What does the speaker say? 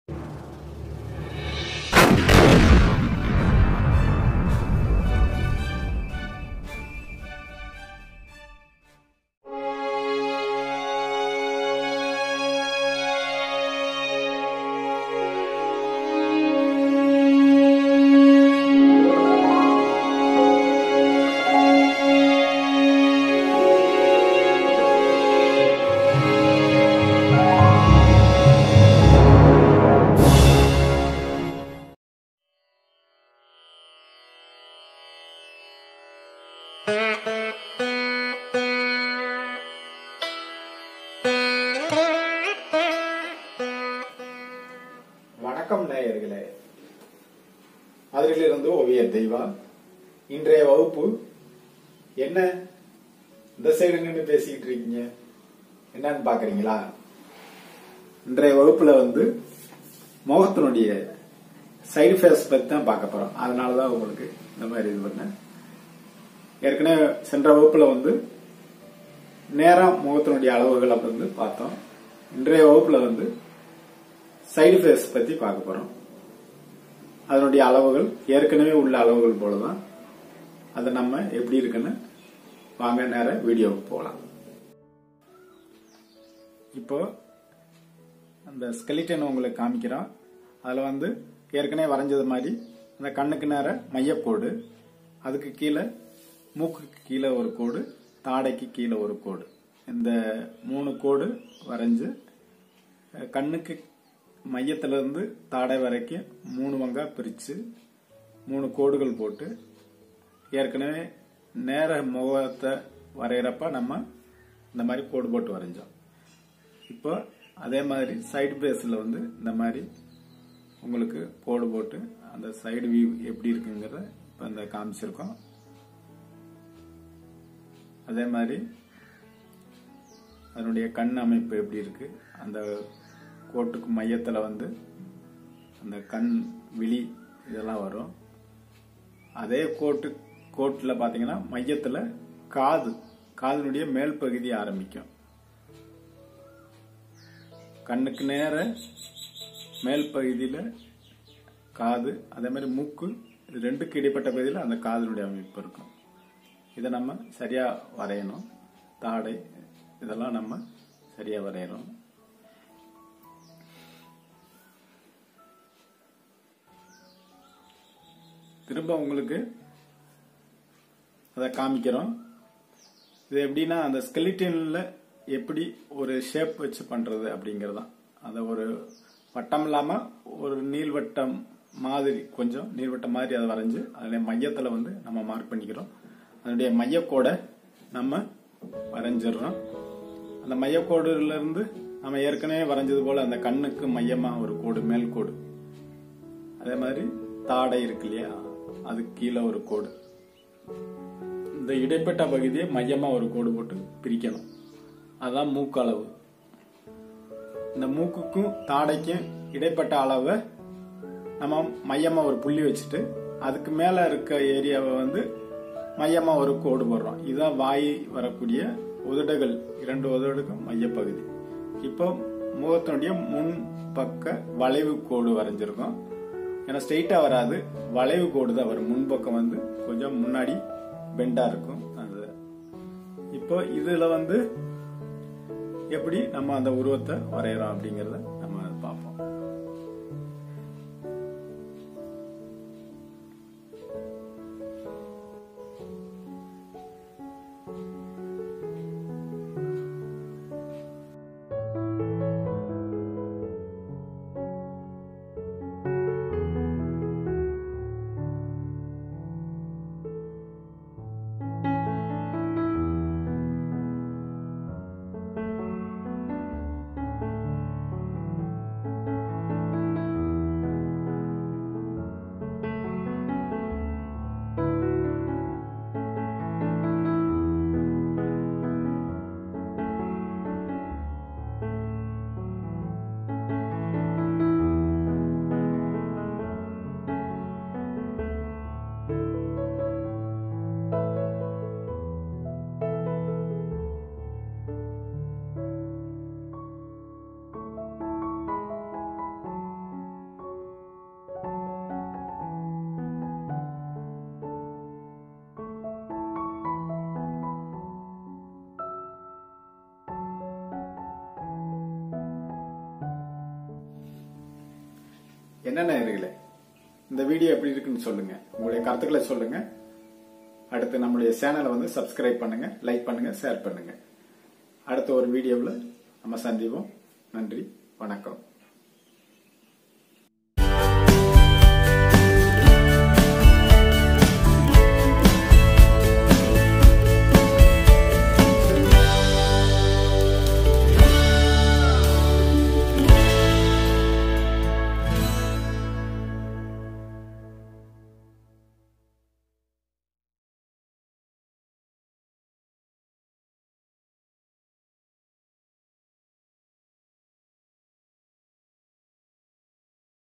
வணக்கம் நேயர்களே அதிலிருந்து ஓவிய தெய்வா இன்றைய வகுப்பு என்ன இந்த சைடு நின்று பேசிக்கிட்டு இருக்கீங்க என்னன்னு பாக்குறீங்களா இன்றைய வகுப்புல வந்து முகத்தினுடைய சைடு ஃபேஸ் பத்தி தான் பார்க்க போறோம் அதனாலதான் உங்களுக்கு இந்த மாதிரி இது பண்ணேன் ஏற்கனவே சென்ற வகுப்புல வந்து நேரம் முகத்தினுடைய அளவுகள் அப்படி வந்து பார்த்தோம் இன்றைய வகுப்புல வந்து சைடு ஃபேஸ் பத்தி பார்க்க போறோம் அதனுடைய அளவுகள் ஏற்கனவே உள்ள அளவுகள் போலதான் அதை நம்ம எப்படி இருக்குன்னு வாங்க நேர வீடியோவுக்கு போகலாம் இப்போ அந்த ஸ்கெலிட்டன் உங்களுக்கு காமிக்கிறோம் அதில் வந்து ஏற்கனவே வரைஞ்சது மாதிரி அந்த கண்ணுக்கு நேர மையக்கோடு அதுக்கு கீழே மூக்குக்கு கீழே ஒரு கோடு தாடைக்கு கீழே ஒரு கோடு இந்த மூணு கோடு வரைஞ்சு அஹ், கண்ணுக்கு மையத்திலிருந்து தாடை வரைக்கும் மூணு வங்கா பிரித்து மூணு கோடுகள் போட்டு ஏற்கனவே நேர முகத்தை வரைகிறப்ப நம்ம இந்த மாதிரி கோடு போட்டு வரைஞ்சோம் இப்போ அதே மாதிரி சைடு பேஸில் வந்து இந்த மாதிரி உங்களுக்கு கோடு போட்டு அந்த சைடு வியூ எப்படி இருக்குங்கிறத இப்போ இந்த காமிச்சிருக்கோம் அதே மாதிரி அதனுடைய கண் அமைப்பு எப்படி இருக்கு அந்த கோட்டுக்கு மையத்தில் வந்து அந்த கண் விழி இதெல்லாம் வரும் அதே கோட்டு கோட்டில் பார்த்தீங்கன்னா மையத்தில் காது காதினுடைய மேல் பகுதி ஆரம்பிக்கும் கண்ணுக்கு நேர மேல் பகுதியில் காது அதே மாதிரி மூக்கு இது ரெண்டுக்கு இடைப்பட்ட பகுதியில் அந்த காதினுடைய அமைப்பு இருக்கும் இதை நம்ம சரியா வரையணும் தாடை இதெல்லாம் நம்ம சரியா வரையணும் திரும்ப உங்களுக்கு அதை காமிக்கிறோம் இது எப்படின்னா அந்த ஸ்கெலிட்டன்ல எப்படி ஒரு ஷேப் வச்சு பண்றது அப்படிங்கறதுதான் அதை ஒரு வட்டம் இல்லாம ஒரு நீள்வட்டம் மாதிரி கொஞ்சம் நீள்வட்டம் மாதிரி அதை வரைஞ்சு அதனுடைய மையத்துல வந்து நம்ம மார்க் பண்ணிக்கிறோம் அதனுடைய மையக்கோடை நம்ம வரைஞ்சிடுறோம் அந்த மையக்கோடுல இருந்து நம்ம ஏற்கனவே வரைஞ்சது போல அந்த கண்ணுக்கு மையமா ஒரு கோடு மேல் கோடு அதே மாதிரி தாடை இருக்கு இல்லையா அதுக்கு கீழே ஒரு கோடு இந்த இடைப்பட்ட பகுதியை மையமா ஒரு கோடு போட்டு பிரிக்கணும் அதான் மூக்களவு இந்த மூக்குக்கும் தாடைக்கும் இடைப்பட்ட அளவை நம்ம மையமா ஒரு புள்ளி வச்சுட்டு அதுக்கு மேல இருக்க ஏரியாவை வந்து மையமா ஒரு கோடு போடுறோம் இதுதான் வாய் வரக்கூடிய உதடுகள் இரண்டு உதடுக்கும் மையப்பகுதி இப்போ முகத்தினுடைய முன் பக்க வளைவு கோடு வரைஞ்சிருக்கோம் ஏன்னா ஸ்ட்ரெயிட்டா வராது வளைவு கோடு தான் வரும் முன்பக்கம் வந்து கொஞ்சம் முன்னாடி பெண்டா இருக்கும் அது இப்போ இதுல வந்து எப்படி நம்ம அந்த உருவத்தை வரைகிறோம் அப்படிங்கறத நம்ம பார்ப்போம் என்ன நேயர்களே இந்த வீடியோ எப்படி இருக்குன்னு சொல்லுங்க உங்களுடைய கருத்துக்களை சொல்லுங்க அடுத்து நம்மளுடைய சேனலை வந்து சப்ஸ்கிரைப் பண்ணுங்க லைக் பண்ணுங்க ஷேர் பண்ணுங்க அடுத்த ஒரு வீடியோவில் நம்ம சந்திப்போம் நன்றி வணக்கம்